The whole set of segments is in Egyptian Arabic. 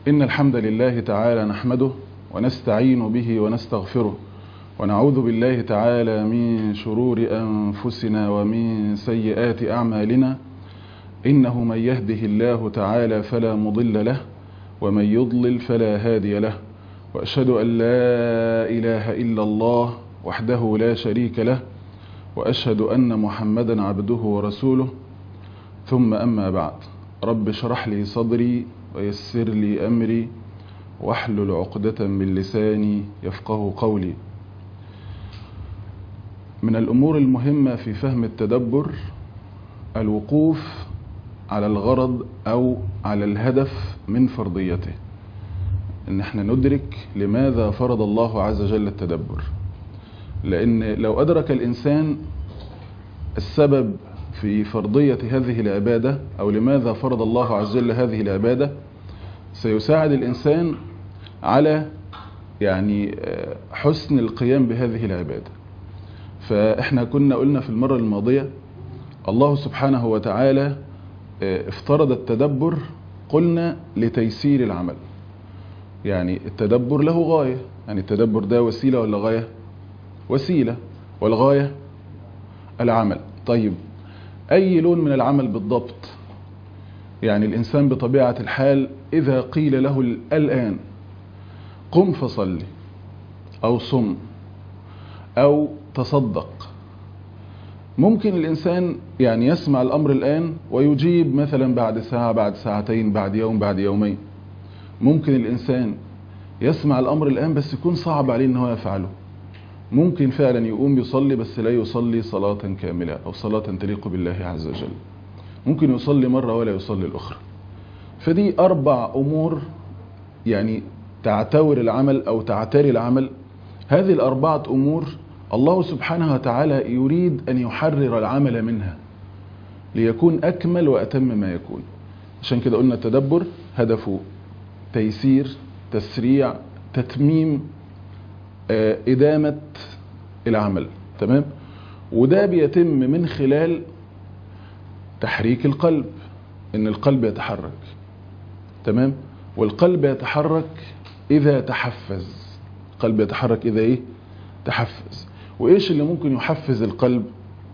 إن الحمد لله تعالى نحمده ونستعين به ونستغفره ونعوذ بالله تعالى من شرور أنفسنا ومن سيئات أعمالنا إنه من يهده الله تعالى فلا مضل له ومن يضلل فلا هادي له وأشهد أن لا إله إلا الله وحده لا شريك له وأشهد أن محمدا عبده ورسوله ثم أما بعد رب اشرح لي صدري ويسر لي أمري واحلل عقدة من لساني يفقه قولي من الأمور المهمة في فهم التدبر الوقوف على الغرض أو على الهدف من فرضيته ان احنا ندرك لماذا فرض الله عز وجل التدبر لان لو ادرك الانسان السبب في فرضية هذه العبادة او لماذا فرض الله عز وجل هذه العبادة سيساعد الانسان على يعني حسن القيام بهذه العبادة فاحنا كنا قلنا في المرة الماضية الله سبحانه وتعالى افترض التدبر قلنا لتيسير العمل يعني التدبر له غاية يعني التدبر ده وسيلة ولا غاية وسيلة والغاية العمل طيب أي لون من العمل بالضبط يعني الإنسان بطبيعة الحال إذا قيل له الآن قم فصلي أو صم أو تصدق ممكن الإنسان يعني يسمع الأمر الآن ويجيب مثلا بعد ساعة بعد ساعتين بعد يوم بعد يومين ممكن الإنسان يسمع الأمر الآن بس يكون صعب عليه أنه يفعله ممكن فعلا يقوم يصلي بس لا يصلي صلاة كاملة أو صلاة تليق بالله عز وجل ممكن يصلي مرة ولا يصلي الأخرى فدي أربع أمور يعني تعتور العمل أو تعتري العمل هذه الأربعة أمور الله سبحانه وتعالى يريد أن يحرر العمل منها ليكون أكمل وأتم ما يكون عشان كده قلنا التدبر هدفه تيسير تسريع تتميم إدامة العمل تمام وده بيتم من خلال تحريك القلب ان القلب يتحرك تمام والقلب يتحرك اذا تحفز القلب يتحرك اذا ايه تحفز وايش اللي ممكن يحفز القلب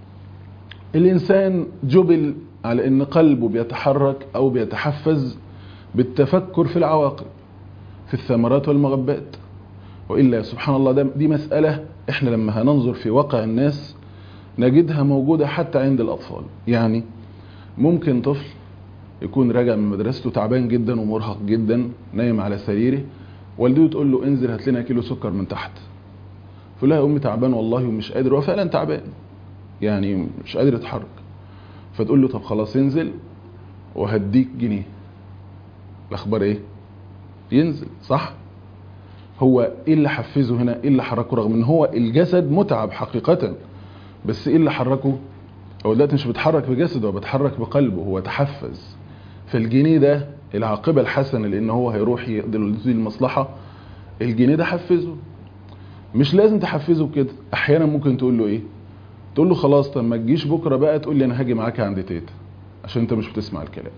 الانسان جبل على ان قلبه بيتحرك او بيتحفز بالتفكر في العواقب في الثمرات والمغبات وإلا سبحان الله ده دي مسألة احنا لما هننظر في واقع الناس نجدها موجودة حتى عند الأطفال يعني ممكن طفل يكون راجع من مدرسته تعبان جدا ومرهق جدا نايم على سريره والدته تقول له انزل هات لنا كيلو سكر من تحت فيقول لها يا امي تعبان والله ومش قادر هو فعلا تعبان يعني مش قادر يتحرك فتقول له طب خلاص انزل وهديك جنيه الاخبار ايه ينزل صح هو ايه اللي حفزه هنا ايه اللي حركه رغم ان هو الجسد متعب حقيقة بس ايه اللي حركه هو دلوقتي مش بيتحرك بجسده هو بيتحرك بقلبه هو تحفز فالجنيه ده العاقبة الحسنة لان هو هيروح يقضي المصلحة الجنيه ده حفزه مش لازم تحفزه بكده احيانا ممكن تقول له ايه تقول له خلاص طب ما تجيش بكره بقى تقول لي انا هاجي معاك عند تيتا عشان انت مش بتسمع الكلام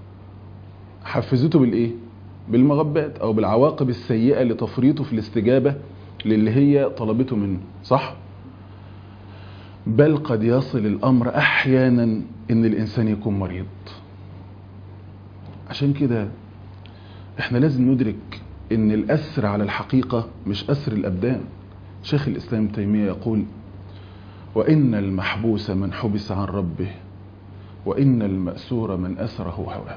حفزته بالايه بالمغبات او بالعواقب السيئة لتفريطه في الاستجابة للي هي طلبته منه صح بل قد يصل الامر احيانا ان الانسان يكون مريض عشان كده احنا لازم ندرك ان الاسر على الحقيقة مش اسر الابدان شيخ الاسلام تيمية يقول وان المحبوس من حبس عن ربه وان المأسور من اسره هواه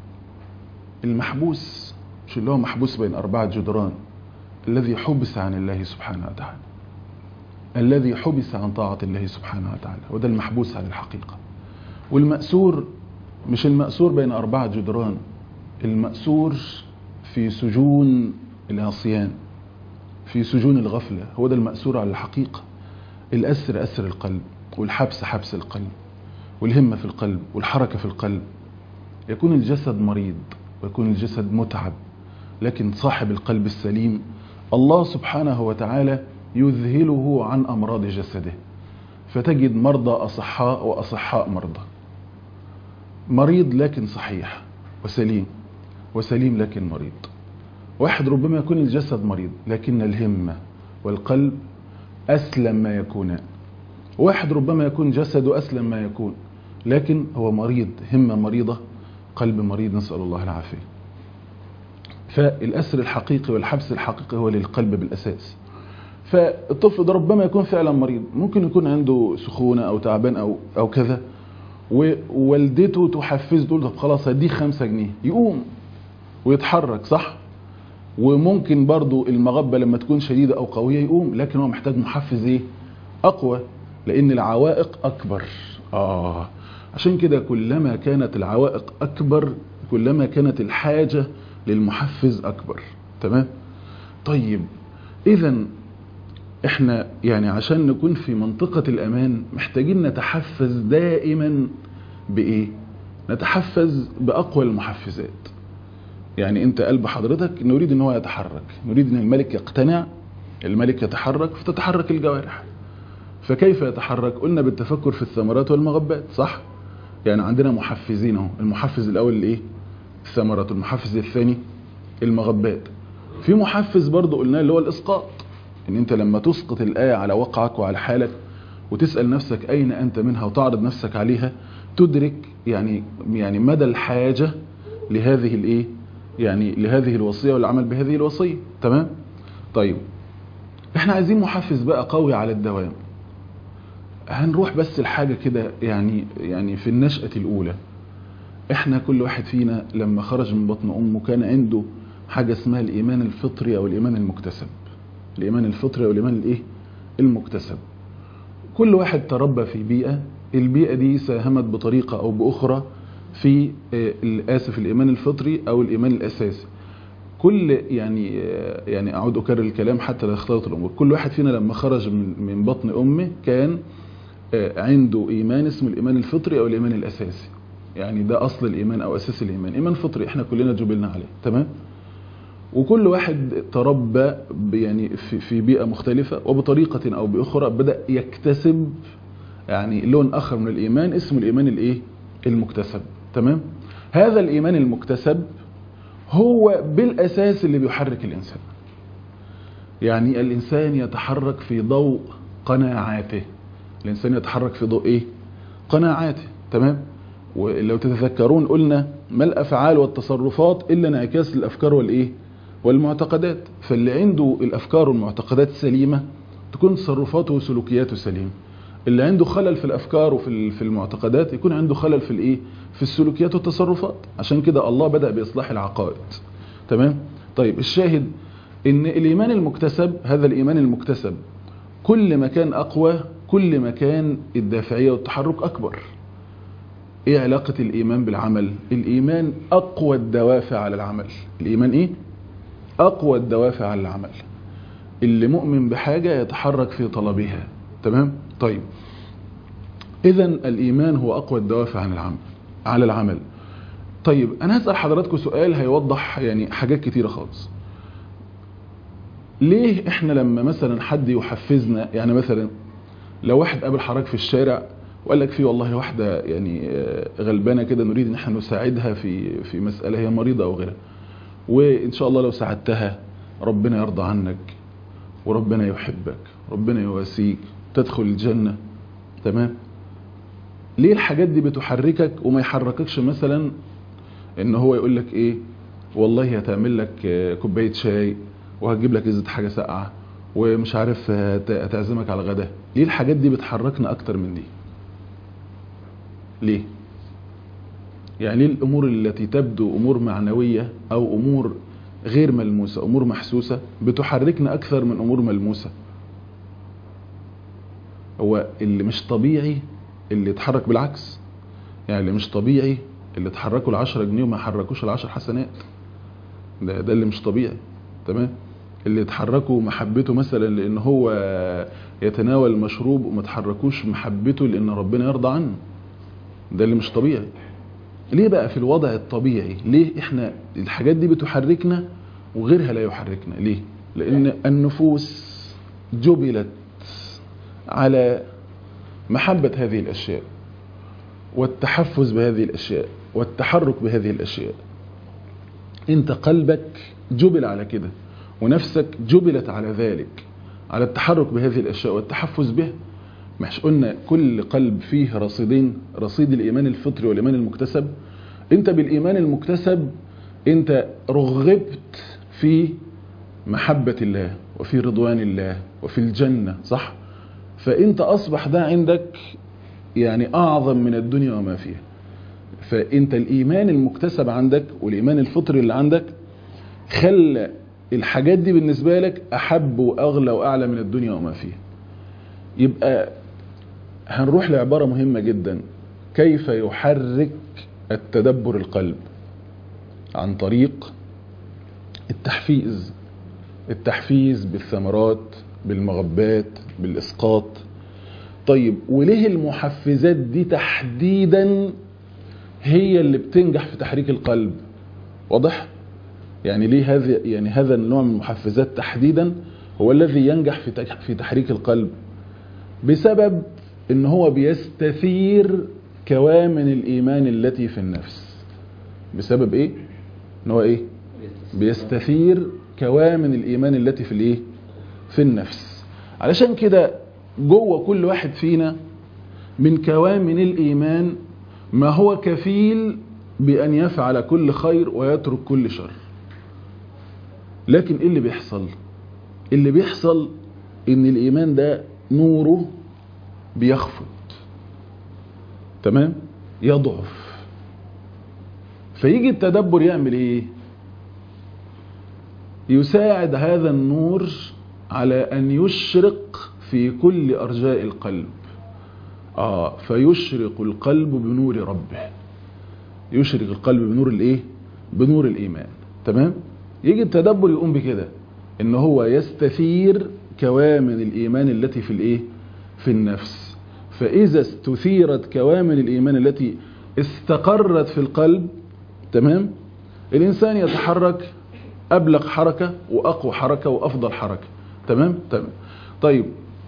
المحبوس مش اللي هو محبوس بين أربعة جدران الذي حبس عن الله سبحانه وتعالى الذي حبس عن طاعة الله سبحانه وتعالى وده المحبوس عن الحقيقة والمأسور مش المأسور بين أربعة جدران المأسور في سجون العصيان في سجون الغفلة هو ده المأسور على الحقيقة الأسر أسر القلب والحبس حبس القلب والهمة في القلب والحركة في القلب يكون الجسد مريض ويكون الجسد متعب لكن صاحب القلب السليم الله سبحانه وتعالى يذهله عن أمراض جسده فتجد مرضى أصحاء وأصحاء مرضى مريض لكن صحيح وسليم وسليم لكن مريض واحد ربما يكون الجسد مريض لكن الهمة والقلب أسلم ما يكونان واحد ربما يكون جسده أسلم ما يكون لكن هو مريض همة مريضة قلب مريض نسأل الله العافية فالأسر الحقيقي والحبس الحقيقي هو للقلب بالأساس فالطفل ده ربما يكون فعلا مريض ممكن يكون عنده سخونة أو تعبان أو, أو كذا ووالدته تحفزه تقول طب خلاص هديك خمسة جنيه يقوم ويتحرك صح وممكن برضو المغبة لما تكون شديدة أو قوية يقوم لكن هو محتاج محفز إيه أقوى لأن العوائق أكبر آه عشان كده كلما كانت العوائق أكبر كلما كانت الحاجة للمحفز أكبر تمام طيب إذا احنا يعني عشان نكون في منطقة الأمان محتاجين نتحفز دائما بإيه نتحفز بأقوى المحفزات يعني انت قلب حضرتك نريد ان هو يتحرك نريد ان الملك يقتنع الملك يتحرك فتتحرك الجوارح فكيف يتحرك قلنا بالتفكر في الثمرات والمغبات صح يعني عندنا محفزين اهو المحفز الاول الايه الثمرات المحفز الثاني المغبات في محفز برضه قلناه اللي هو الاسقاط ان انت لما تسقط الايه على واقعك وعلى حالك وتسال نفسك اين انت منها وتعرض نفسك عليها تدرك يعني يعني مدى الحاجه لهذه الايه يعني لهذه الوصيه والعمل بهذه الوصيه تمام طيب احنا عايزين محفز بقى قوي على الدوام هنروح بس الحاجه كده يعني يعني في النشأة الاولى احنا كل واحد فينا لما خرج من بطن امه كان عنده حاجه اسمها الايمان الفطري او الايمان المكتسب الايمان الفطري او الايمان الايه المكتسب كل واحد تربى في بيئه البيئه دي ساهمت بطريقه او باخرى في اسف الايمان الفطري او الايمان الاساسي كل يعني يعني اعود اكرر الكلام حتى لا يختلط الامور كل واحد فينا لما خرج من بطن امه كان عنده ايمان اسمه الايمان الفطري او الايمان الاساسي يعني ده اصل الايمان او اساس الايمان ايمان فطري احنا كلنا جبلنا عليه تمام وكل واحد تربى يعني في, في بيئه مختلفه وبطريقه او باخرى بدا يكتسب يعني لون اخر من الايمان اسمه الايمان الايه المكتسب تمام هذا الايمان المكتسب هو بالاساس اللي بيحرك الانسان يعني الانسان يتحرك في ضوء قناعاته الانسان يتحرك في ضوء ايه قناعاته تمام ولو تتذكرون قلنا ما الافعال والتصرفات الا انعكاس الافكار والايه والمعتقدات فاللي عنده الافكار والمعتقدات سليمه تكون تصرفاته وسلوكياته سليمه اللي عنده خلل في الافكار وفي في المعتقدات يكون عنده خلل في الايه في السلوكيات والتصرفات عشان كده الله بدا باصلاح العقائد تمام طيب الشاهد ان الايمان المكتسب هذا الايمان المكتسب كل ما كان اقوى كل ما كان الدافعيه والتحرك اكبر ايه علاقه الايمان بالعمل الايمان اقوى الدوافع على العمل الايمان ايه اقوى الدوافع على العمل اللي مؤمن بحاجه يتحرك في طلبها تمام طيب اذا الايمان هو اقوى الدوافع عن العمل على العمل طيب انا هسال حضراتكم سؤال هيوضح يعني حاجات كتيره خالص ليه احنا لما مثلا حد يحفزنا يعني مثلا لو واحد قابل حضرتك في الشارع وقال لك في والله واحده يعني غلبانه كده نريد ان احنا نساعدها في في مساله هي مريضه او غيرها وان شاء الله لو ساعدتها ربنا يرضى عنك وربنا يحبك ربنا يواسيك تدخل الجنه تمام ليه الحاجات دي بتحركك وما يحرككش مثلا ان هو يقول لك ايه والله هتعمل لك كوبايه شاي وهتجيب لك ازازه حاجه ساقعه ومش عارف هتعزمك على الغداء ليه الحاجات دي بتحركنا اكتر من دي ليه يعني ليه الامور التي تبدو امور معنويه او امور غير ملموسه امور محسوسه بتحركنا اكثر من امور ملموسه هو اللي مش طبيعي اللي يتحرك بالعكس يعني اللي مش طبيعي اللي اتحركوا العشرة جنيه وما حركوش العشر حسنات ده, ده اللي مش طبيعي تمام اللي اتحركوا محبته مثلا لان هو يتناول المشروب وما تحركوش محبته لان ربنا يرضى عنه ده اللي مش طبيعي ليه بقى في الوضع الطبيعي ليه احنا الحاجات دي بتحركنا وغيرها لا يحركنا ليه لان النفوس جبلت على محبة هذه الأشياء والتحفز بهذه الأشياء والتحرك بهذه الأشياء انت قلبك جبل على كده ونفسك جبلت على ذلك على التحرك بهذه الاشياء والتحفز بها مش قلنا كل قلب فيه رصيدين رصيد الايمان الفطري والايمان المكتسب انت بالايمان المكتسب انت رغبت في محبة الله وفي رضوان الله وفي الجنة صح فانت اصبح ده عندك يعني اعظم من الدنيا وما فيها فانت الايمان المكتسب عندك والايمان الفطري اللي عندك خلى الحاجات دي بالنسبة لك احب واغلى واعلى من الدنيا وما فيها يبقى هنروح لعبارة مهمة جدا كيف يحرك التدبر القلب عن طريق التحفيز التحفيز بالثمرات بالمغبات بالإسقاط طيب وليه المحفزات دي تحديدا هي اللي بتنجح في تحريك القلب واضح يعني ليه هذا يعني هذا النوع من المحفزات تحديدا هو الذي ينجح في في تحريك القلب بسبب ان هو بيستثير كوامن الايمان التي في النفس بسبب ايه ان هو ايه بيستثير كوامن الايمان التي في الايه في النفس علشان كده جوه كل واحد فينا من كوامن الايمان ما هو كفيل بان يفعل كل خير ويترك كل شر لكن ايه اللي بيحصل اللي بيحصل ان الايمان ده نوره بيخفض تمام يضعف فيجي التدبر يعمل ايه يساعد هذا النور على ان يشرق في كل ارجاء القلب اه فيشرق القلب بنور ربه يشرق القلب بنور الايه بنور الايمان تمام يجي التدبر يقوم بكده ان هو يستثير كوامن الايمان التي في الايه في النفس فاذا استثيرت كوامن الايمان التي استقرت في القلب تمام الانسان يتحرك ابلغ حركه واقوى حركه وافضل حركه تمام تمام طيب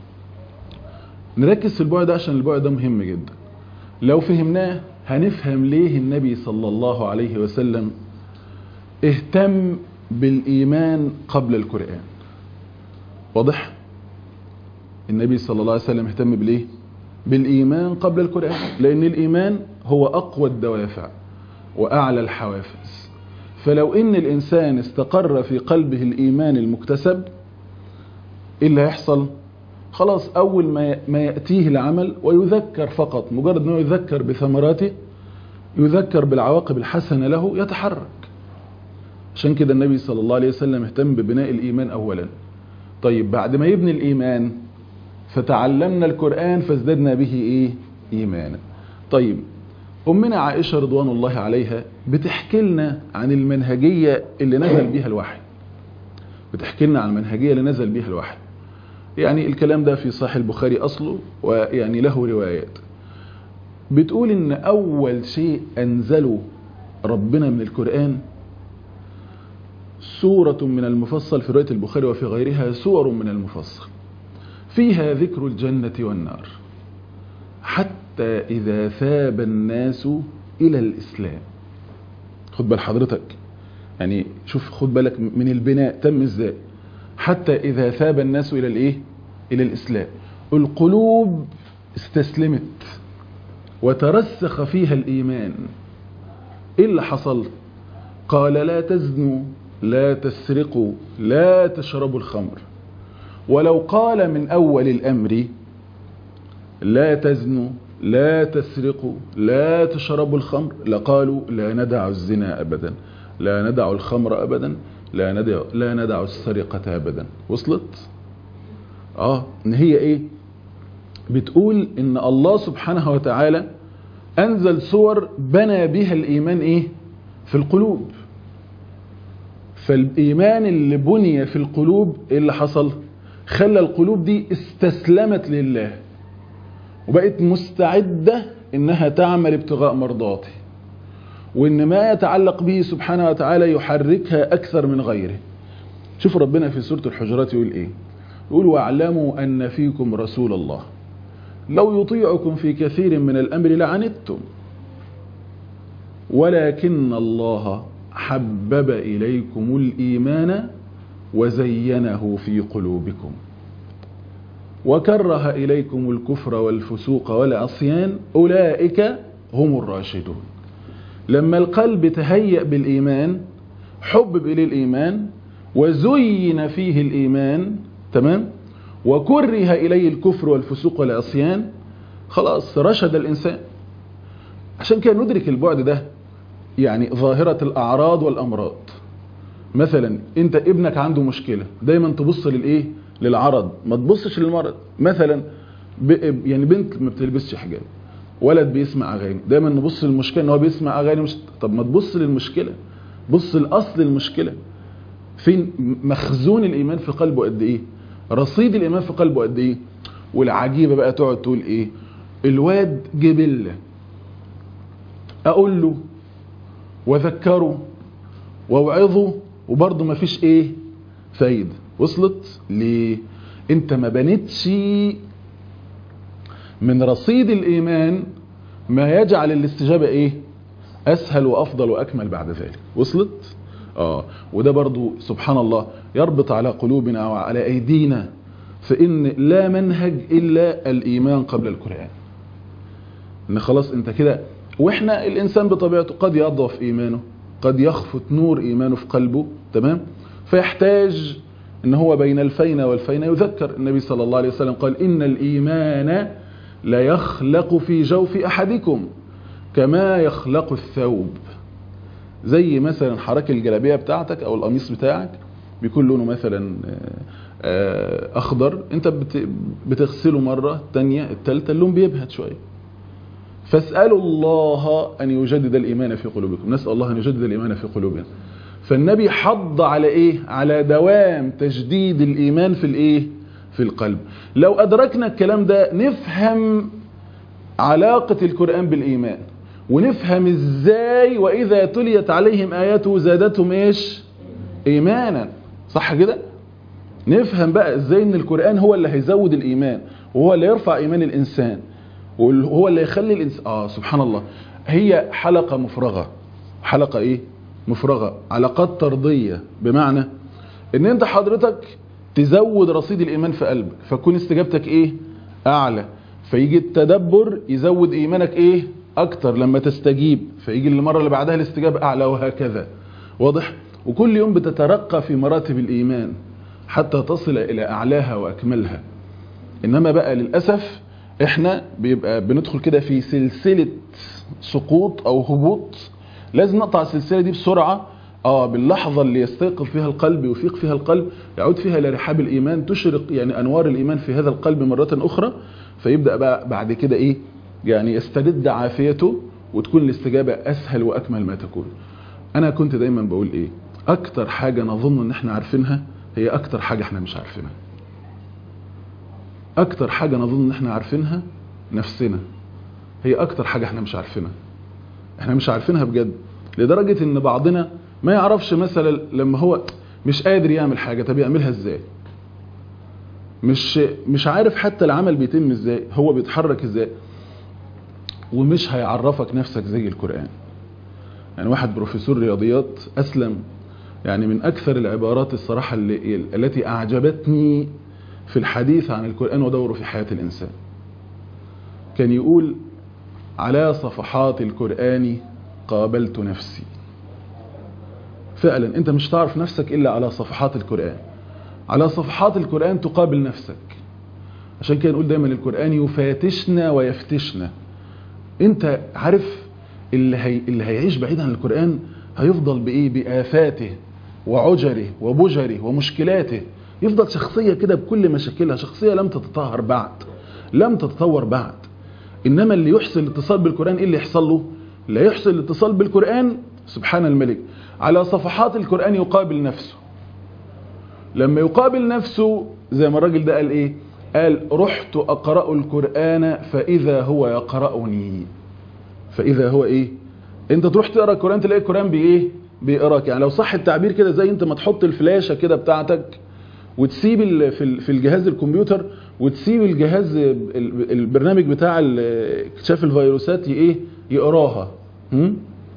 نركز في البعد ده عشان البعد ده مهم جدا لو فهمناه هنفهم ليه النبي صلى الله عليه وسلم اهتم بالايمان قبل القران واضح النبي صلى الله عليه وسلم اهتم بالايه بالايمان قبل القران لان الايمان هو اقوى الدوافع واعلى الحوافز فلو ان الانسان استقر في قلبه الايمان المكتسب ايه اللي هيحصل خلاص اول ما ما ياتيه العمل ويذكر فقط مجرد انه يذكر بثمراته يذكر بالعواقب الحسنه له يتحرك عشان كده النبي صلى الله عليه وسلم اهتم ببناء الايمان اولا طيب بعد ما يبني الايمان فتعلمنا القران فازددنا به ايه ايمانا طيب امنا عائشه رضوان الله عليها بتحكي لنا عن المنهجيه اللي نزل بها الوحي بتحكي لنا عن المنهجيه اللي نزل بها الوحي يعني الكلام ده في صحيح البخاري اصله ويعني له روايات بتقول ان اول شيء انزله ربنا من القران سورة من المفصل في رواية البخاري وفي غيرها سور من المفصل فيها ذكر الجنة والنار حتى إذا ثاب الناس إلى الإسلام خد بال حضرتك يعني شوف خد بالك من البناء تم ازاي حتى إذا ثاب الناس إلى الإيه إلى الإسلام القلوب استسلمت وترسخ فيها الإيمان إيه اللي حصل قال لا تزنوا لا تسرقوا لا تشربوا الخمر ولو قال من أول الأمر لا تزنوا لا تسرقوا لا تشربوا الخمر لقالوا لا ندع الزنا أبدا لا ندع الخمر أبدا لا ندع, لا ندع السرقة أبدا وصلت آه إن هي إيه بتقول إن الله سبحانه وتعالى أنزل صور بنى بها الإيمان إيه في القلوب فالإيمان اللي بني في القلوب إيه اللي حصل خلى القلوب دي استسلمت لله وبقت مستعدة إنها تعمل ابتغاء مرضاته وإن ما يتعلق به سبحانه وتعالى يحركها أكثر من غيره شوف ربنا في سورة الحجرات يقول إيه يقول واعلموا أن فيكم رسول الله لو يطيعكم في كثير من الأمر لعنتم ولكن الله حبب إليكم الإيمان وزينه في قلوبكم وكره إليكم الكفر والفسوق والعصيان أولئك هم الراشدون لما القلب تهيأ بالإيمان حبب إليه الإيمان وزين فيه الإيمان تمام وكره إليه الكفر والفسوق والعصيان خلاص رشد الإنسان عشان كده ندرك البعد ده يعني ظاهرة الأعراض والأمراض مثلا انت ابنك عنده مشكلة دايما تبص للايه للعرض ما تبصش للمرض مثلا ب... يعني بنت ما بتلبسش حجاب ولد بيسمع اغاني دايما نبص للمشكله ان هو بيسمع اغاني مش طب ما تبص للمشكله بص لاصل المشكله فين مخزون الايمان في قلبه قد ايه رصيد الايمان في قلبه قد ايه والعجيبه بقى تقعد تقول ايه الواد جبله اقول له واذكره واوعظه وبرضه ما فيش ايه فايده وصلت ليه انت ما بنتش من رصيد الايمان ما يجعل الاستجابه ايه اسهل وافضل واكمل بعد ذلك وصلت اه وده برضو سبحان الله يربط على قلوبنا وعلى ايدينا فان لا منهج الا الايمان قبل القران ان خلاص انت كده واحنا الانسان بطبيعته قد يضعف ايمانه قد يخفت نور ايمانه في قلبه تمام فيحتاج ان هو بين الفين والفين يذكر النبي صلى الله عليه وسلم قال ان الايمان لا يخلق في جوف احدكم كما يخلق الثوب زي مثلا حركة الجلابيه بتاعتك او القميص بتاعك بيكون لونه مثلا اخضر انت بتغسله مرة الثانيه الثالثه اللون بيبهت شويه فاسألوا الله أن يجدد الإيمان في قلوبكم نسأل الله أن يجدد الإيمان في قلوبنا فالنبي حض على إيه على دوام تجديد الإيمان في الإيه في القلب لو أدركنا الكلام ده نفهم علاقة القرآن بالإيمان ونفهم إزاي وإذا تليت عليهم آياته زادتهم إيش إيمانا صح كده نفهم بقى إزاي إن القرآن هو اللي هيزود الإيمان وهو اللي يرفع إيمان الإنسان وهو اللي يخلي الإنسان آه سبحان الله هي حلقة مفرغة حلقة إيه مفرغة علاقات طردية بمعنى ان انت حضرتك تزود رصيد الايمان في قلبك فتكون استجابتك ايه اعلى فيجي التدبر يزود ايمانك ايه اكتر لما تستجيب فيجي المرة اللي بعدها الاستجابة اعلى وهكذا واضح وكل يوم بتترقى في مراتب الايمان حتى تصل الى اعلاها واكملها انما بقى للأسف احنا بيبقى بندخل كده في سلسلة سقوط او هبوط لازم نقطع السلسلة دي بسرعة اه باللحظة اللي يستيقظ فيها القلب ويفيق فيها القلب يعود فيها الى رحاب الايمان تشرق يعني انوار الايمان في هذا القلب مرة اخرى فيبدأ بقى بعد كده ايه يعني يسترد عافيته وتكون الاستجابة اسهل واكمل ما تكون انا كنت دايما بقول ايه اكتر حاجة نظن ان احنا عارفينها هي اكتر حاجة احنا مش عارفينها اكتر حاجة نظن ان احنا عارفينها نفسنا هي اكتر حاجة احنا مش عارفينها احنا مش عارفينها بجد لدرجة ان بعضنا ما يعرفش مثلا لما هو مش قادر يعمل حاجة طب يعملها ازاي مش مش عارف حتى العمل بيتم ازاي هو بيتحرك ازاي ومش هيعرفك نفسك زي القرآن يعني واحد بروفيسور رياضيات اسلم يعني من اكثر العبارات الصراحة اللي التي اعجبتني في الحديث عن القرآن ودوره في حياة الانسان كان يقول على صفحات القرآن قابلت نفسي فعلا انت مش تعرف نفسك الا على صفحات القرآن على صفحات القرآن تقابل نفسك عشان كده نقول دايما القرآن يفاتشنا ويفتشنا انت عارف اللي, هي اللي هيعيش بعيد عن القرآن هيفضل بايه بآفاته وعجره وبجره ومشكلاته يفضل شخصية كده بكل مشاكلها شخصية لم تتطهر بعد لم تتطور بعد انما اللي يحسن الاتصال بالقرآن ايه اللي يحصل له لا يحسن الاتصال بالقرآن سبحان الملك على صفحات القرآن يقابل نفسه لما يقابل نفسه زي ما الراجل ده قال ايه قال رحت اقرأ القرآن فاذا هو يقرأني فاذا هو ايه انت تروح تقرأ القرآن تلاقي القرآن بايه بيقراك يعني لو صح التعبير كده زي انت ما تحط الفلاشة كده بتاعتك وتسيب في الجهاز الكمبيوتر وتسيب الجهاز البرنامج بتاع اكتشاف الفيروسات ايه يقراها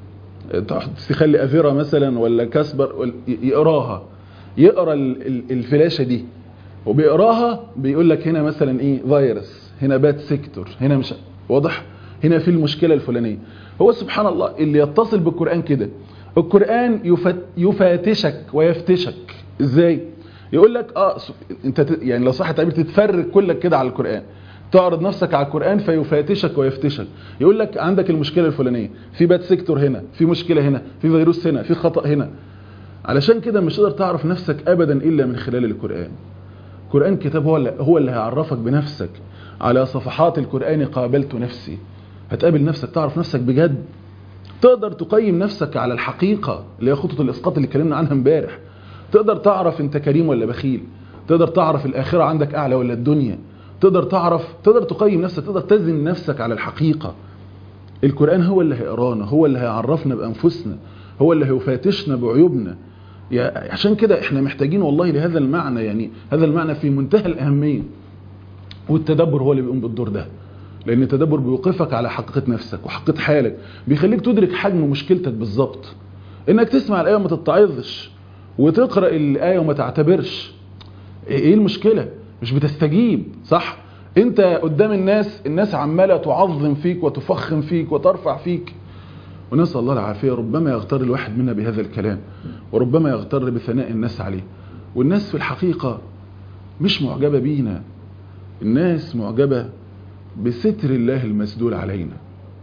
تخلي افيرا مثلا ولا كاسبر يقراها يقرا الفلاشه دي وبيقراها بيقول لك هنا مثلا ايه فيروس هنا بات سيكتور هنا مش واضح هنا في المشكله الفلانيه هو سبحان الله اللي يتصل بالقران كده القران يفاتشك ويفتشك ازاي يقول لك اه انت يعني لو صح التعبير تتفرج كلك كده على القران تعرض نفسك على القرآن فيفاتشك ويفتشك يقول لك عندك المشكلة الفلانية في باد سيكتور هنا في مشكلة هنا في فيروس هنا في خطأ هنا علشان كده مش تقدر تعرف نفسك أبدا إلا من خلال القرآن القرآن كتاب هو اللي, هو اللي هيعرفك بنفسك على صفحات القرآن قابلت نفسي هتقابل نفسك تعرف نفسك بجد تقدر تقيم نفسك على الحقيقة اللي هي خطوة الإسقاط اللي اتكلمنا عنها امبارح تقدر تعرف انت كريم ولا بخيل تقدر تعرف الآخرة عندك أعلى ولا الدنيا تقدر تعرف تقدر تقيم نفسك تقدر تزن نفسك على الحقيقة القرآن هو اللي هيقرانا هو اللي هيعرفنا بأنفسنا هو اللي هيفاتشنا بعيوبنا يعني عشان كده احنا محتاجين والله لهذا المعنى يعني هذا المعنى في منتهى الأهمية والتدبر هو اللي بيقوم بالدور ده لأن التدبر بيوقفك على حقيقة نفسك وحقيقة حالك بيخليك تدرك حجم مشكلتك بالظبط انك تسمع الآية وما تتعظش وتقرأ الآية وما تعتبرش ايه المشكلة مش بتستجيب صح انت قدام الناس الناس عمالة تعظم فيك وتفخم فيك وترفع فيك ونسأل الله العافية ربما يغتر الواحد منا بهذا الكلام وربما يغتر بثناء الناس عليه والناس في الحقيقة مش معجبة بينا الناس معجبة بستر الله المسدول علينا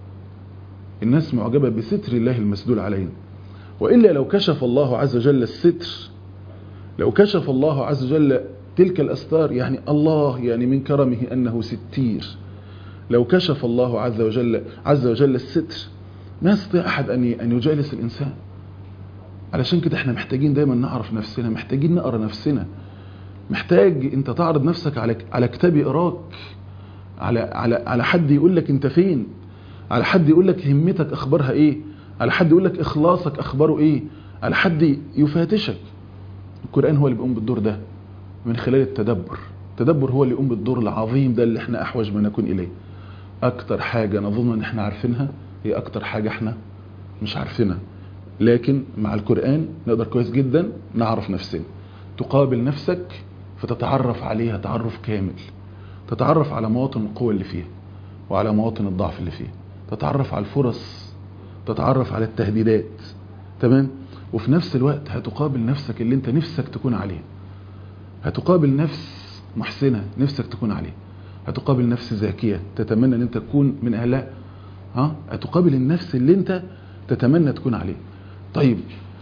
الناس معجبة بستر الله المسدول علينا وإلا لو كشف الله عز وجل الستر لو كشف الله عز وجل تلك الأستار يعني الله يعني من كرمه أنه ستير لو كشف الله عز وجل عز وجل الستر ما يستطيع أحد أن أن يجالس الإنسان علشان كده احنا محتاجين دايما نعرف نفسنا محتاجين نقرا نفسنا محتاج انت تعرض نفسك على على كتاب يقراك على على على حد يقول لك انت فين على حد يقول لك همتك اخبارها ايه على حد يقول لك اخلاصك اخباره ايه على حد يفاتشك القران هو اللي بيقوم بالدور ده من خلال التدبر التدبر هو اللي يقوم بالدور العظيم ده اللي احنا احوج ما نكون اليه اكتر حاجه نظن ان احنا عارفينها هي اكتر حاجه احنا مش عارفينها لكن مع القرآن نقدر كويس جدا نعرف نفسنا تقابل نفسك فتتعرف عليها تعرف كامل تتعرف على مواطن القوة اللي فيها وعلى مواطن الضعف اللي فيها تتعرف على الفرص تتعرف على التهديدات تمام وفي نفس الوقت هتقابل نفسك اللي انت نفسك تكون عليه هتقابل نفس محسنة نفسك تكون عليه هتقابل نفس زاكية تتمنى ان انت تكون من اهلها ها هتقابل النفس اللي انت تتمنى تكون عليه طيب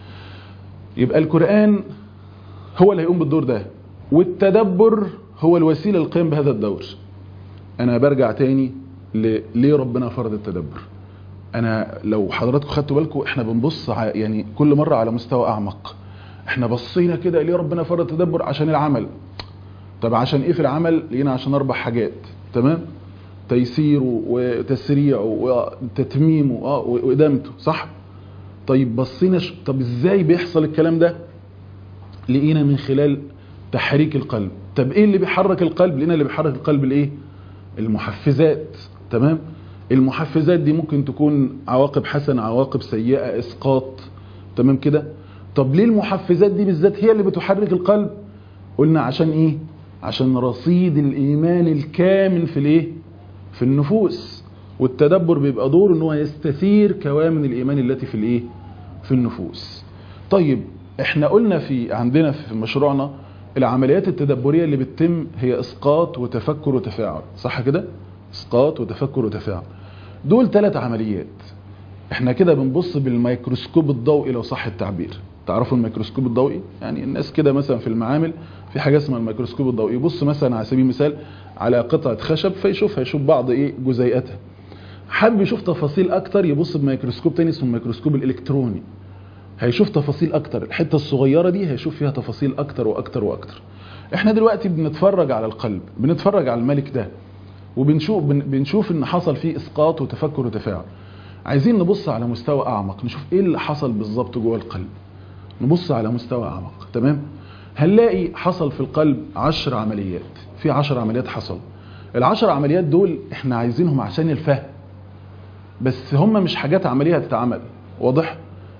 يبقى القرآن هو اللي هيقوم بالدور ده والتدبر هو الوسيلة للقيام بهذا الدور انا برجع تاني ليه ربنا فرض التدبر انا لو حضراتكم خدتوا بالكم احنا بنبص يعني كل مرة على مستوى اعمق احنا بصينا كده ليه ربنا فرض التدبر عشان العمل طب عشان ايه في العمل لقينا عشان اربع حاجات تمام تيسيره وتسريعه وتتميمه وادامته صح طيب بصينا ش... طب ازاي بيحصل الكلام ده لقينا من خلال تحريك القلب طب ايه اللي بيحرك القلب لقينا اللي بيحرك القلب الايه المحفزات تمام المحفزات دي ممكن تكون عواقب حسنه عواقب سيئه اسقاط تمام كده طب ليه المحفزات دي بالذات هي اللي بتحرك القلب قلنا عشان ايه عشان رصيد الايمان الكامل في الايه في النفوس والتدبر بيبقى دور ان هو يستثير كوامن الايمان التي في الايه في النفوس طيب احنا قلنا في عندنا في مشروعنا العمليات التدبريه اللي بتتم هي اسقاط وتفكر وتفاعل صح كده اسقاط وتفكر وتفاعل دول ثلاث عمليات احنا كده بنبص بالميكروسكوب الضوئي لو صح التعبير تعرفوا الميكروسكوب الضوئي يعني الناس كده مثلا في المعامل في حاجه اسمها الميكروسكوب الضوئي يبص مثلا على سبيل المثال على قطعه خشب فيشوفها يشوف بعض ايه جزيئاتها حابب يشوف تفاصيل اكتر يبص بميكروسكوب تاني اسمه الميكروسكوب الالكتروني هيشوف تفاصيل اكتر الحته الصغيره دي هيشوف فيها تفاصيل اكتر واكتر واكتر احنا دلوقتي بنتفرج على القلب بنتفرج على الملك ده وبنشوف بنشوف ان حصل فيه اسقاط وتفكر وتفاعل عايزين نبص على مستوى اعمق نشوف ايه اللي حصل بالظبط جوه القلب نبص على مستوى اعمق تمام هنلاقي حصل في القلب عشر عمليات في عشر عمليات حصل العشر عمليات دول احنا عايزينهم عشان الفهم بس هم مش حاجات عملية هتتعمل واضح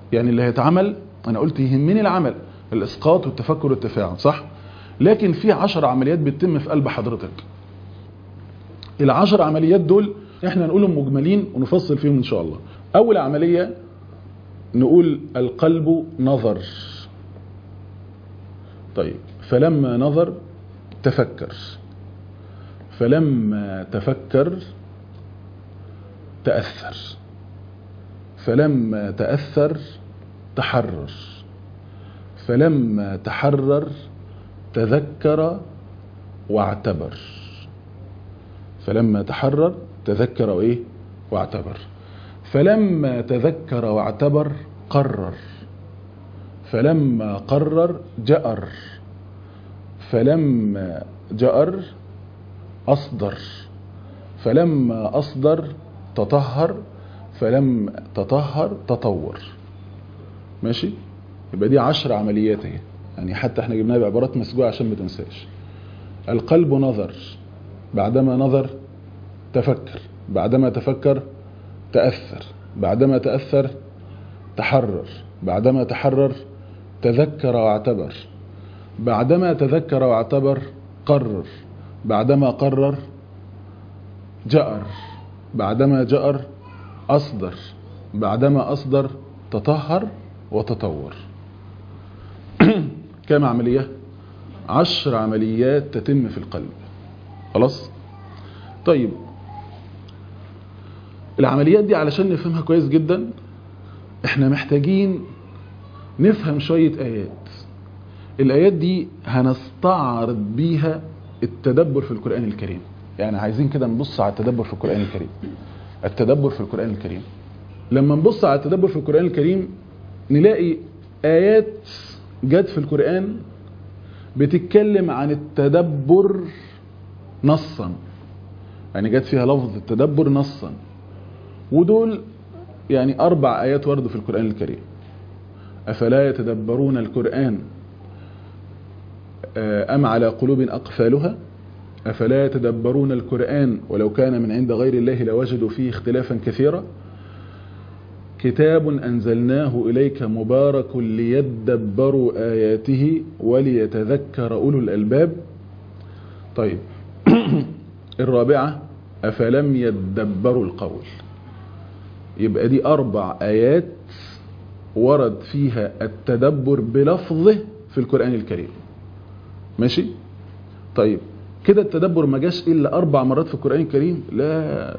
يعني اللي هيتعمل انا قلت يهمني العمل الاسقاط والتفكر والتفاعل صح لكن في عشر عمليات بتتم في قلب حضرتك العشر عمليات دول احنا نقولهم مجملين ونفصل فيهم ان شاء الله اول عملية نقول القلب نظر طيب فلما نظر تفكر فلما تفكر تأثر فلما تأثر تحرر فلما تحرر تذكر واعتبر فلما تحرر تذكر وايه واعتبر فلما تذكر واعتبر قرر فلما قرر جأر فلما جأر أصدر فلما أصدر تطهر فلما تطهر تطور ماشي يبقى دي عشر عمليات اهي يعني حتى احنا جبناها بعبارات مسجوعة عشان ما تنساش القلب نظر بعدما نظر تفكر بعدما تفكر تأثر بعدما تأثر تحرر بعدما تحرر تذكر واعتبر بعدما تذكر واعتبر قرر بعدما قرر جأر بعدما جأر أصدر بعدما أصدر تطهر وتطور كم عملية عشر عمليات تتم في القلب خلاص طيب العمليات دي علشان نفهمها كويس جدا احنا محتاجين نفهم شوية آيات الآيات دي هنستعرض بيها التدبر في القرآن الكريم يعني عايزين كده نبص على التدبر في القرآن الكريم التدبر في القرآن الكريم لما نبص على التدبر في القرآن الكريم نلاقي آيات جت في القرآن بتتكلم عن التدبر نصا يعني جت فيها لفظ التدبر نصا ودول يعني أربع آيات وردوا في القرآن الكريم أفلا يتدبرون القرآن أم على قلوب أقفالها أفلا يتدبرون القرآن ولو كان من عند غير الله لوجدوا فيه اختلافا كثيرا كتاب أنزلناه إليك مبارك ليدبروا آياته وليتذكر أولو الألباب طيب الرابعة أفلم يدبروا القول يبقى دي أربع آيات ورد فيها التدبر بلفظه في القرآن الكريم ماشي طيب كده التدبر ما جاش إلا أربع مرات في القرآن الكريم لا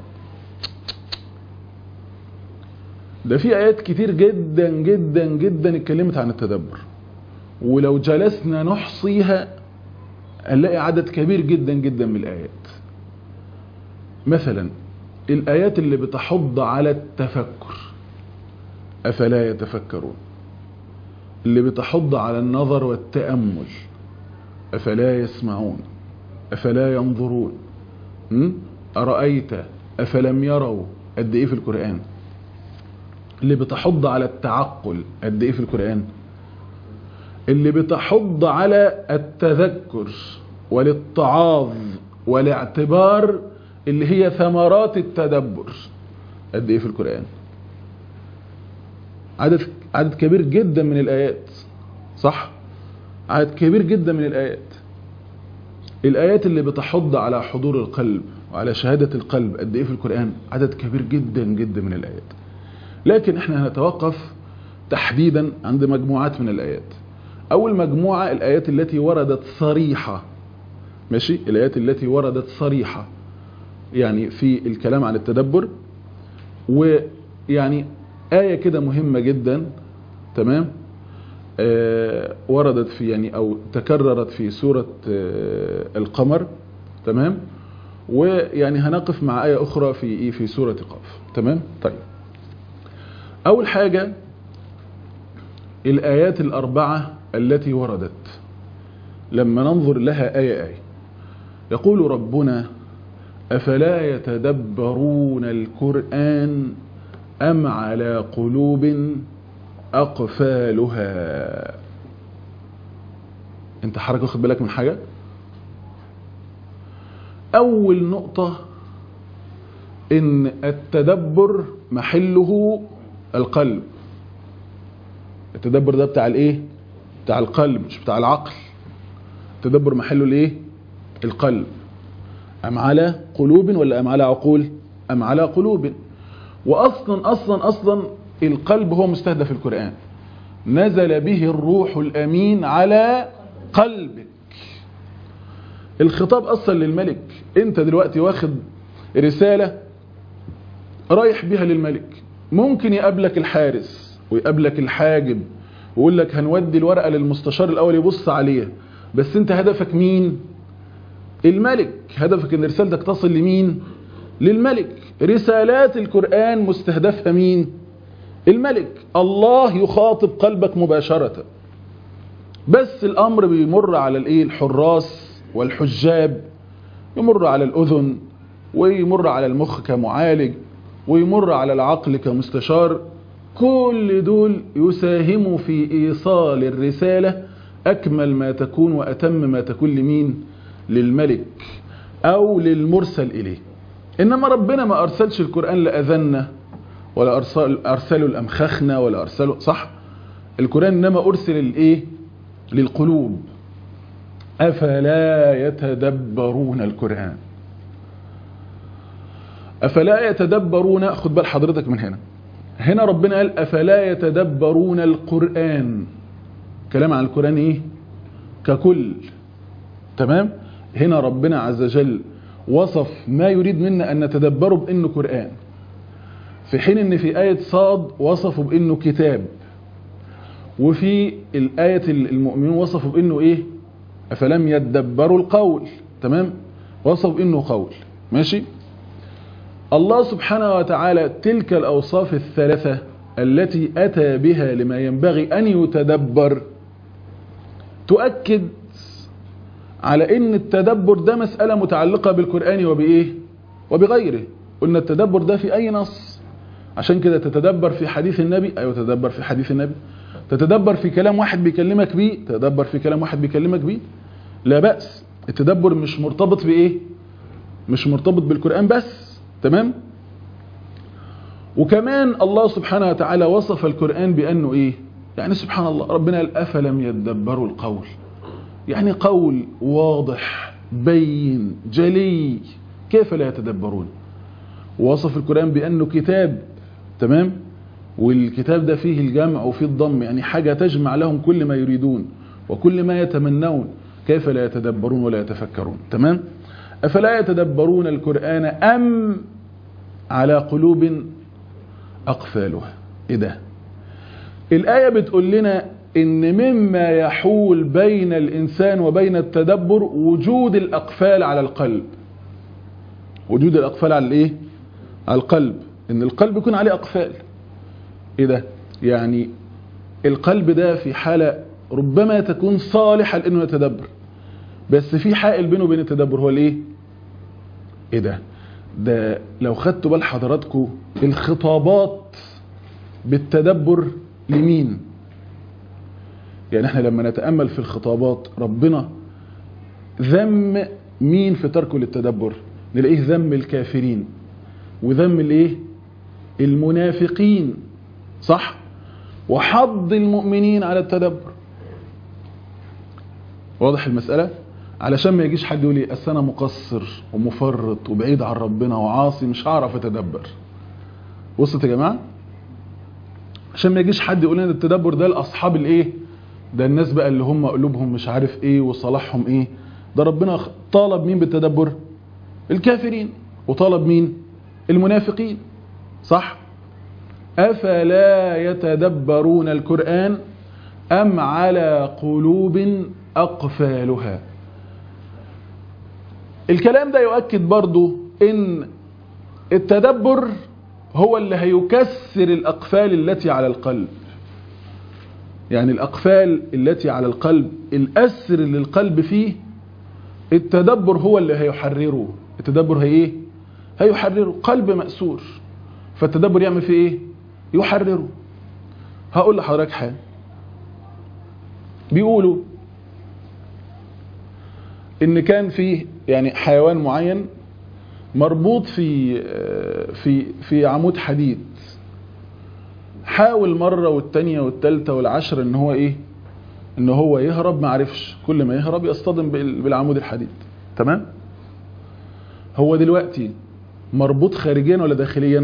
ده في آيات كتير جدا جدا جدا اتكلمت عن التدبر ولو جلسنا نحصيها هنلاقي عدد كبير جدا جدا من الآيات مثلا الآيات اللي بتحض على التفكر أفلا يتفكرون اللي بتحض على النظر والتأمل أفلا يسمعون أفلا ينظرون م? أرأيت أفلم يروا قد إيه في القرآن اللي بتحض على التعقل قد إيه في القرآن اللي بتحض على التذكر والاتعاظ والاعتبار اللي هي ثمرات التدبر قد ايه في القرآن عدد عدد كبير جدا من الآيات صح عدد كبير جدا من الآيات الآيات اللي بتحض على حضور القلب وعلى شهادة القلب قد ايه في القرآن عدد كبير جدا جدا من الآيات لكن احنا هنتوقف تحديدا عند مجموعات من الآيات أول مجموعة الآيات التي وردت صريحة ماشي الآيات التي وردت صريحة يعني في الكلام عن التدبر ويعني آية كده مهمة جدا تمام آه وردت في يعني أو تكررت في سورة آه القمر تمام ويعني هنقف مع آية أخرى في إيه في سورة قاف تمام طيب أول حاجة الآيات الأربعة التي وردت لما ننظر لها آية آية يقول ربنا أفلا يتدبرون القرآن أم على قلوب أقفالها انت حضرتك واخد بالك من حاجة أول نقطة إن التدبر محله القلب التدبر ده بتاع الايه بتاع القلب مش بتاع العقل التدبر محله الايه القلب ام على قلوب ولا ام على عقول ام على قلوب واصلا اصلا اصلا القلب هو مستهدف في القران نزل به الروح الامين على قلبك الخطاب اصلا للملك انت دلوقتي واخد رساله رايح بيها للملك ممكن يقابلك الحارس ويقابلك الحاجب ويقول لك هنودي الورقه للمستشار الاول يبص عليها بس انت هدفك مين الملك هدفك ان رسالتك تصل لمين للملك رسالات القرآن مستهدفها مين الملك الله يخاطب قلبك مباشرة بس الامر بيمر على الايه الحراس والحجاب يمر على الاذن ويمر على المخ كمعالج ويمر على العقل كمستشار كل دول يساهموا في ايصال الرسالة اكمل ما تكون واتم ما تكون لمين للملك او للمرسل اليه انما ربنا ما ارسلش القرآن لاذنا ولا أرسل ارسله لامخخنا ولا ارسله صح القرآن انما ارسل الايه للقلوب افلا يتدبرون القرآن افلا يتدبرون خد بال حضرتك من هنا هنا ربنا قال افلا يتدبرون القرآن كلام عن القرآن ايه ككل تمام هنا ربنا عز وجل وصف ما يريد منا أن نتدبره بأنه قرآن في حين أن في آية صاد وصفه بأنه كتاب وفي الآية المؤمنون وصفوا بأنه إيه أفلم يتدبروا القول تمام وصفوا بأنه قول ماشي الله سبحانه وتعالى تلك الأوصاف الثلاثة التي أتى بها لما ينبغي أن يتدبر تؤكد على ان التدبر ده مسألة متعلقة بالقرآن وبإيه وبغيره قلنا التدبر ده في أي نص عشان كده تتدبر في حديث النبي أيوة تتدبر في حديث النبي تتدبر في كلام واحد بيكلمك بيه تتدبر في كلام واحد بيكلمك بيه لا بأس التدبر مش مرتبط بإيه مش مرتبط بالقرآن بس تمام وكمان الله سبحانه وتعالى وصف القرآن بأنه إيه يعني سبحان الله ربنا قال أفلم يتدبروا القول يعني قول واضح بين جلي كيف لا يتدبرون وصف القرآن بأنه كتاب تمام والكتاب ده فيه الجمع وفيه الضم يعني حاجة تجمع لهم كل ما يريدون وكل ما يتمنون كيف لا يتدبرون ولا يتفكرون تمام أفلا يتدبرون القرآن أم على قلوب أقفالها إيه ده الآية بتقول لنا ان مما يحول بين الانسان وبين التدبر وجود الاقفال على القلب وجود الاقفال على الايه على القلب ان القلب يكون عليه اقفال ايه ده يعني القلب ده في حالة ربما تكون صالحة لانه يتدبر بس في حائل بينه وبين التدبر هو الايه ايه ده ده لو خدتوا بال حضراتكم الخطابات بالتدبر لمين يعني احنا لما نتأمل في الخطابات ربنا ذم مين في تركه للتدبر نلاقيه ذم الكافرين وذم الايه المنافقين صح وحض المؤمنين على التدبر واضح المسألة علشان ما يجيش حد يقول لي أصل انا مقصر ومفرط وبعيد عن ربنا وعاصي مش هعرف اتدبر وصلت يا جماعه عشان ما يجيش حد يقول لنا التدبر ده لاصحاب الايه ده الناس بقى اللي هم قلوبهم مش عارف ايه وصلاحهم ايه ده ربنا طالب مين بالتدبر الكافرين وطالب مين المنافقين صح افلا يتدبرون القرآن ام على قلوب اقفالها الكلام ده يؤكد برضو ان التدبر هو اللي هيكسر الاقفال التي على القلب يعني الأقفال التي على القلب الأسر اللي القلب فيه التدبر هو اللي هيحرره التدبر هي ايه هيحرره قلب مأسور فالتدبر يعمل فيه ايه يحرره هقول لحضرتك حاجه بيقولوا ان كان فيه يعني حيوان معين مربوط في في في عمود حديد حاول مرة والتانية والتالتة والعشرة ان هو ايه ان هو يهرب ما عرفش كل ما يهرب يصطدم بال- بالعمود الحديد تمام هو دلوقتي مربوط خارجيا ولا داخليا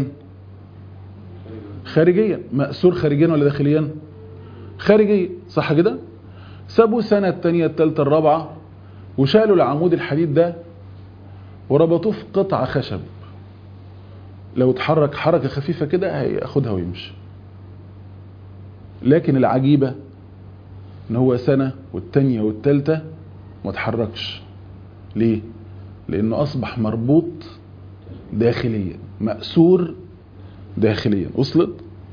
خارجيا مأسور خارجيا ولا داخليا خارجيا صح كده سابوه سنة التانية التالتة الرابعة وشالوا العمود الحديد ده وربطوه في قطعة خشب لو اتحرك حركة خفيفة كده هياخدها ويمشي لكن العجيبة ان هو سنة والتانية والتالتة ما اتحركش ليه لانه اصبح مربوط داخليا مأسور داخليا وصلت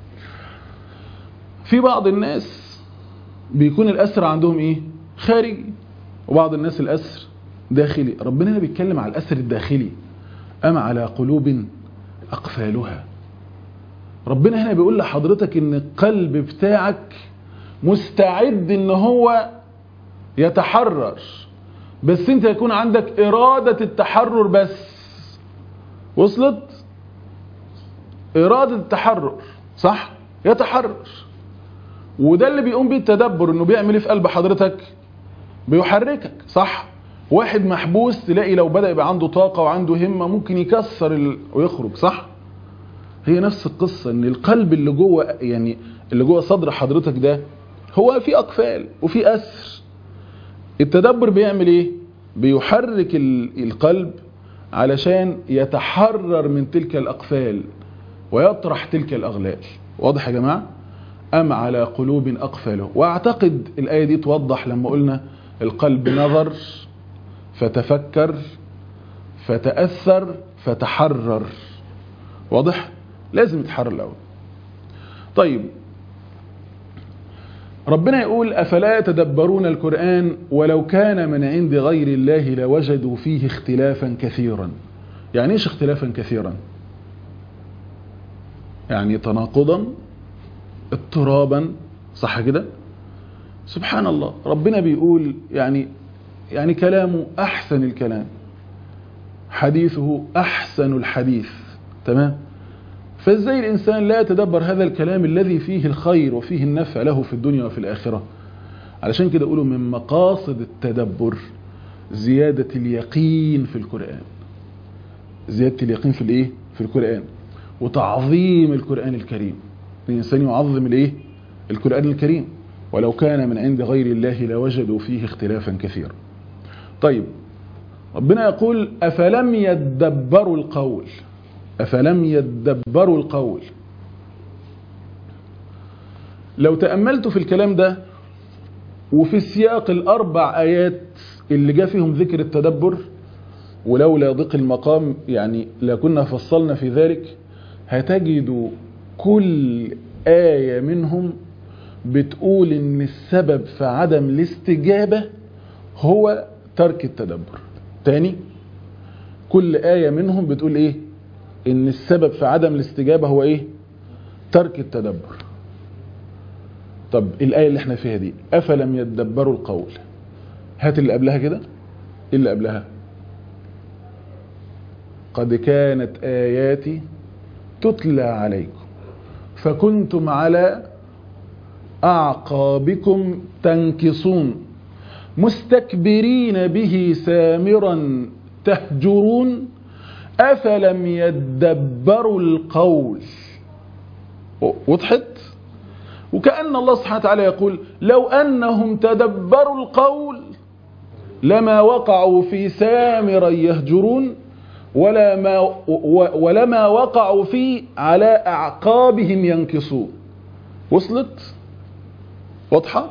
في بعض الناس بيكون الأسر عندهم ايه خارجي وبعض الناس الأسر داخلي ربنا هنا بيتكلم على الأسر الداخلي أم على قلوب أقفالها ربنا هنا بيقول لحضرتك ان القلب بتاعك مستعد ان هو يتحرر بس انت يكون عندك إرادة التحرر بس وصلت إرادة التحرر صح يتحرر وده اللي بيقوم بيه التدبر انه بيعمل ايه في قلب حضرتك بيحركك صح واحد محبوس تلاقي لو بدأ يبقى عنده طاقة وعنده همة ممكن يكسر ال... ويخرج صح هي نفس القصة ان القلب اللي جوه يعني اللي جوه صدر حضرتك ده هو في اقفال وفي اسر التدبر بيعمل ايه بيحرك ال- القلب علشان يتحرر من تلك الاقفال ويطرح تلك الاغلال واضح يا جماعه ام على قلوب اقفاله واعتقد الايه دي توضح لما قلنا القلب نظر فتفكر فتاثر فتحرر واضح لازم يتحرر الاول طيب ربنا يقول أفلا يتدبرون القرآن ولو كان من عند غير الله لوجدوا فيه اختلافا كثيرا يعني ايش اختلافا كثيرا يعني تناقضا اضطرابا صح كده سبحان الله ربنا بيقول يعني يعني كلامه أحسن الكلام حديثه أحسن الحديث تمام فازاي الإنسان لا يتدبر هذا الكلام الذي فيه الخير وفيه النفع له في الدنيا وفي الآخرة علشان كده يقولوا من مقاصد التدبر زيادة اليقين في القرآن زيادة اليقين في الايه في القرآن وتعظيم القرآن الكريم الإنسان يعظم الايه القرآن الكريم ولو كان من عند غير الله لوجدوا فيه اختلافا كثيرا طيب ربنا يقول أفلم يدبروا القول أفلم يدبروا القول لو تأملت في الكلام ده وفي سياق الأربع آيات اللي جاء فيهم ذكر التدبر ولولا ضيق المقام يعني لكنا فصلنا في ذلك هتجدوا كل آية منهم بتقول ان السبب في عدم الاستجابة هو ترك التدبر تاني كل آية منهم بتقول ايه ان السبب في عدم الاستجابة هو ايه ترك التدبر طب الآية اللي احنا فيها دي أفلم يدبروا القول هات اللي قبلها كده ايه اللي قبلها قد كانت آياتي تتلى عليكم فكنتم على أعقابكم تنكصون مستكبرين به سامرا تهجرون أفلم يدبروا القول وضحت وكأن الله سبحانه وتعالى يقول لو أنهم تدبروا القول لما وقعوا في سامرا يهجرون ولا ما ولما وقعوا فيه على أعقابهم ينكصون وصلت واضحة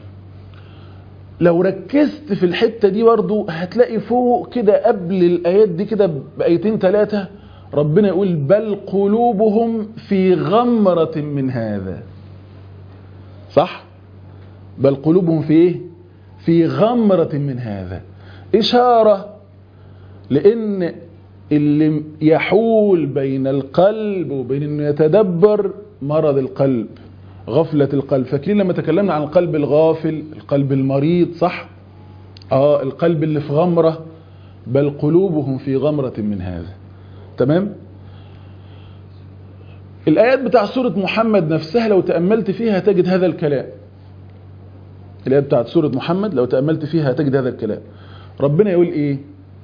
لو ركزت في الحتة دي برضو هتلاقي فوق كده قبل الآيات دي كده بآيتين ثلاثة ربنا يقول بل قلوبهم في غمرة من هذا صح بل قلوبهم في ايه في غمرة من هذا إشارة لأن اللي يحول بين القلب وبين انه يتدبر مرض القلب غفلة القلب فاكرين لما تكلمنا عن القلب الغافل القلب المريض صح اه القلب اللي في غمرة بل قلوبهم في غمرة من هذا تمام الآيات بتاع سورة محمد نفسها لو تأملت فيها تجد هذا الكلام الآيات بتاعت سورة محمد لو تأملت فيها تجد هذا الكلام ربنا يقول إيه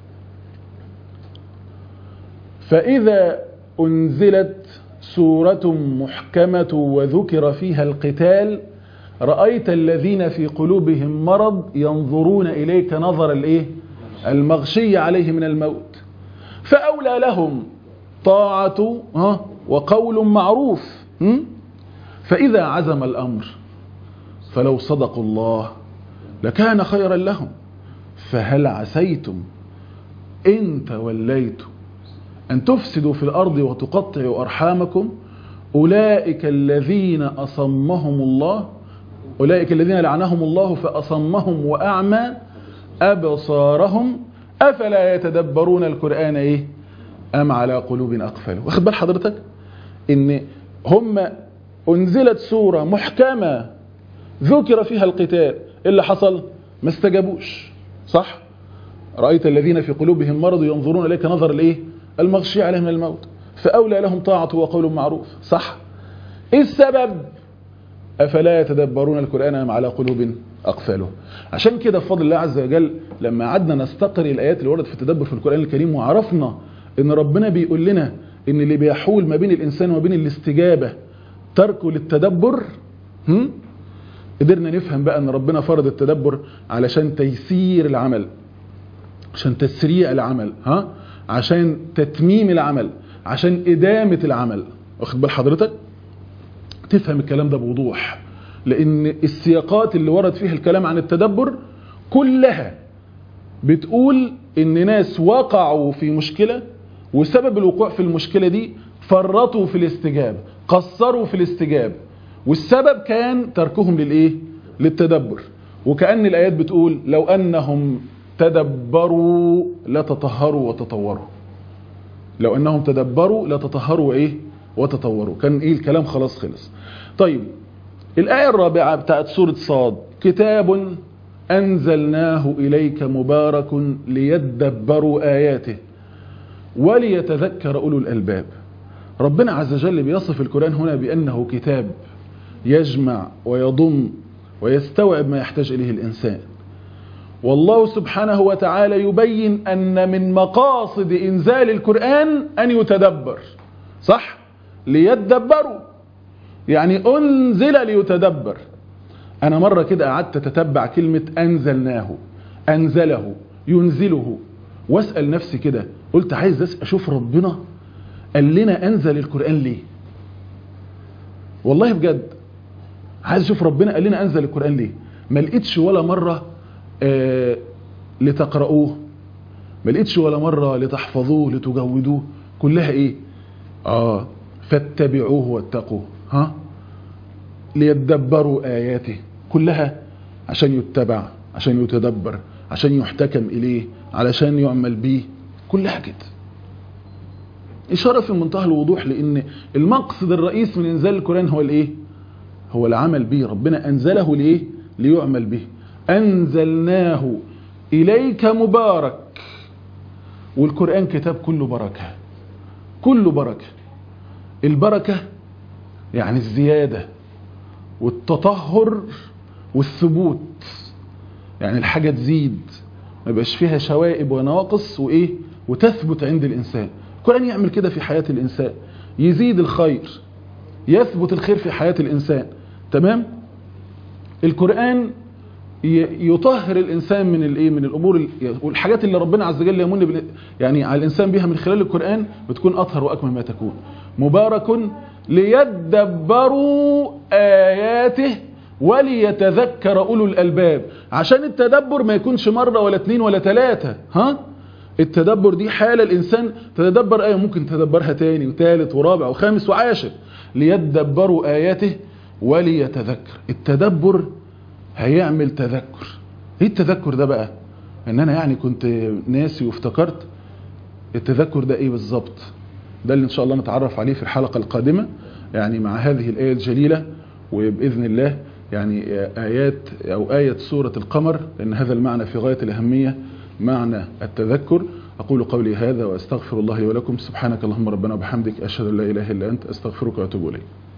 فإذا أنزلت سورة محكمة وذكر فيها القتال رأيت الذين في قلوبهم مرض ينظرون إليك نظر الإيه المغشي عليه من الموت فأولى لهم طاعة ها وقول معروف م? فإذا عزم الأمر فلو صدقوا الله لكان خيرا لهم فهل عسيتم إن توليتم أن تفسدوا في الأرض وتقطعوا أرحامكم أولئك الذين أصمهم الله أولئك الذين لعنهم الله فأصمهم وأعمى أبصارهم أفلا يتدبرون القرآن إيه أم على قلوب أقفلوا واخد بال حضرتك إن هم أنزلت سورة محكمة ذكر فيها القتال إيه اللي حصل ما استجابوش صح رأيت الذين في قلوبهم مرض ينظرون إليك نظر الإيه المغشي عليهم من الموت فأولى لهم طاعة وقول معروف صح إيه السبب أفلا يتدبرون القرآن أم على قلوب أقفاله عشان كده بفضل الله عز وجل لما قعدنا نستقري الآيات اللي وردت في التدبر في القرآن الكريم وعرفنا إن ربنا بيقول لنا إن اللي بيحول ما بين الإنسان وما بين الاستجابة تركه للتدبر هم؟ قدرنا نفهم بقى ان ربنا فرض التدبر علشان تيسير العمل عشان تسريع العمل ها عشان تتميم العمل عشان إدامة العمل واخد بال حضرتك تفهم الكلام ده بوضوح لأن السياقات اللي ورد فيها الكلام عن التدبر كلها بتقول ان ناس وقعوا في مشكلة وسبب الوقوع في المشكلة دي فرطوا في الاستجابة قصروا في الاستجابة والسبب كان تركهم للايه للتدبر وكأن الآيات بتقول لو أنهم تدبروا لتطهروا وتطوروا لو أنهم تدبروا لتطهروا وإيه وتطوروا كان إيه الكلام خلاص خلص طيب الآية الرابعة بتاعت سورة صاد كتاب أنزلناه إليك مبارك ليدبروا آياته وليتذكر أولو الألباب ربنا عز وجل بيصف القرآن هنا بأنه كتاب يجمع ويضم ويستوعب ما يحتاج إليه الإنسان والله سبحانه وتعالى يبين أن من مقاصد إنزال القرآن أن يتدبر صح؟ ليتدبروا يعني أنزل ليتدبر أنا مرة كده قعدت أتتبع كلمة أنزلناه أنزله ينزله واسأل نفسي كده قلت عايز أشوف ربنا قال لنا أنزل القرآن ليه والله بجد عايز أشوف ربنا قال لنا أنزل القرآن ليه ما لقيتش ولا مرة آه لتقرؤوه ما لقيتش ولا مرة لتحفظوه لتجودوه كلها ايه اه فاتبعوه واتقوه ها ليتدبروا آياته كلها عشان يتبع عشان يتدبر عشان يحتكم إليه علشان يعمل به كلها كده إشارة في منتهى الوضوح لأن المقصد الرئيس من إنزال القرآن هو الإيه هو العمل به ربنا أنزله لإيه ليعمل به أنزلناه إليك مبارك والقرآن كتاب كله بركة كله بركة البركة يعني الزيادة والتطهر والثبوت يعني الحاجة تزيد ما يبقاش فيها شوائب ونواقص وإيه وتثبت عند الإنسان القرآن يعمل كده في حياة الإنسان يزيد الخير يثبت الخير في حياة الإنسان تمام القرآن يطهر الإنسان من الايه من الأمور والحاجات اللي ربنا عز وجل يمن يعني على الإنسان بها من خلال القرآن بتكون أطهر وأكمل ما تكون مبارك ليدبروا آياته وليتذكر أولو الألباب عشان التدبر ما يكونش مرة ولا اتنين ولا تلاتة ها التدبر دي حالة الإنسان تتدبر آية ممكن تدبرها تاني وثالث ورابع وخامس وعاشر ليدبروا آياته وليتذكر التدبر هيعمل تذكر ايه التذكر ده بقى ان انا يعني كنت ناسي وافتكرت التذكر ده ايه بالظبط ده اللي ان شاء الله نتعرف عليه في الحلقة القادمة يعني مع هذه الآية الجليلة وبإذن الله يعني آيات أو آية سورة القمر لأن هذا المعنى في غاية الأهمية معنى التذكر أقول قولي هذا وأستغفر الله لي ولكم سبحانك اللهم ربنا وبحمدك أشهد أن لا إله إلا أنت أستغفرك وأتوب إليك